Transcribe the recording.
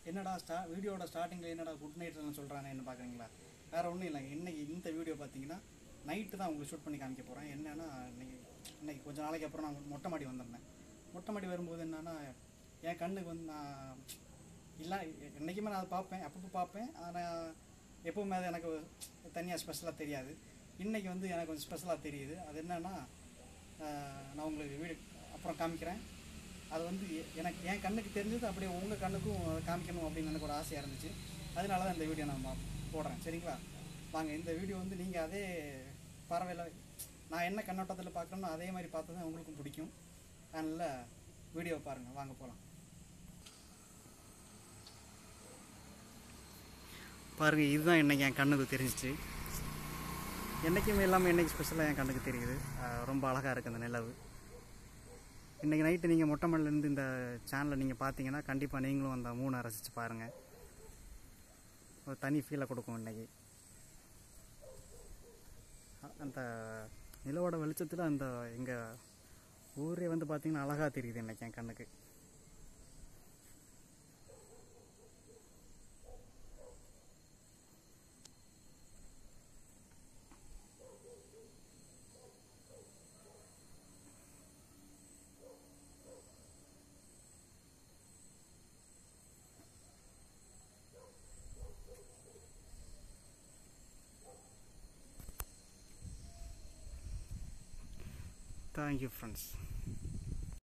என்னடா ஸ்டா வீடியோட ஸ்டார்டிங்கில் என்னடா குட் நைட்னு சொல்கிறானேன்னு பார்க்குறீங்களா வேறு ஒன்றும் இல்லைங்க இன்னைக்கு இந்த வீடியோ பார்த்தீங்கன்னா நைட்டு தான் உங்களுக்கு ஷூட் பண்ணி காமிக்க போகிறேன் என்னென்னா இன்னைக்கு இன்னைக்கு கொஞ்சம் நாளைக்கு அப்புறம் நான் மொட்டை மாடி வந்திருந்தேன் மொட்டை மாடி வரும்போது என்னென்னா என் கண்ணுக்கு வந்து நான் இல்லை என்றைக்குமே நான் அதை பார்ப்பேன் அப்பப்போ பார்ப்பேன் ஆனால் எப்போவுமே அது எனக்கு தனியாக ஸ்பெஷலாக தெரியாது இன்றைக்கி வந்து எனக்கு கொஞ்சம் ஸ்பெஷலாக தெரியுது அது என்னென்னா நான் உங்களுக்கு வீடு அப்புறம் காமிக்கிறேன் அது வந்து எ- எனக்கு என் கண்ணுக்கு தெரிஞ்சது அப்படியே உங்கள் கண்ணுக்கும் அதை காமிக்கணும் அப்படின்னு எனக்கு ஒரு ஆசையாக இருந்துச்சு அதனால தான் இந்த வீடியோ நான் மா- போடுறேன் சரிங்களா வாங்க இந்த வீடியோ வந்து நீங்கள் அதே பறவையில் நான் என்ன கண்ணோட்டத்தில் பார்க்குறேனோ அதே மாதிரி பார்த்து தான் உங்களுக்கும் பிடிக்கும் அதனால் வீடியோ பாருங்கள் வாங்க போகலாம் பாருங்கள் இதுதான் இன்னைக்கு என் கண்ணுக்கு தெரிஞ்சிச்சு என்றைக்குமே இல்லாமல் என்னைக்கு ஸ்பெஷலாக என் கண்ணுக்கு தெரியுது அஹ் ரொம்ப அழகாக இருக்குது அந்த நிலவு இன்றைக்கி நைட்டு நீங்கள் மொட்டை மலையிலேருந்து இந்த சேனலை நீங்கள் பார்த்தீங்கன்னா கண்டிப்பாக நீங்களும் அந்த மூணை ரசித்து பாருங்கள் ஒரு தனி ஃபீலை கொடுக்கும் இன்றைக்கி அந்த நிலவோட வெளிச்சத்தில் அந்த எங்கள் ஊரே வந்து பார்த்திங்கன்னா அழகாக தெரியுது இன்றைக்கி என் கண்ணுக்கு தேங்க்யூ ஃப்ரெண்ட்ஸ்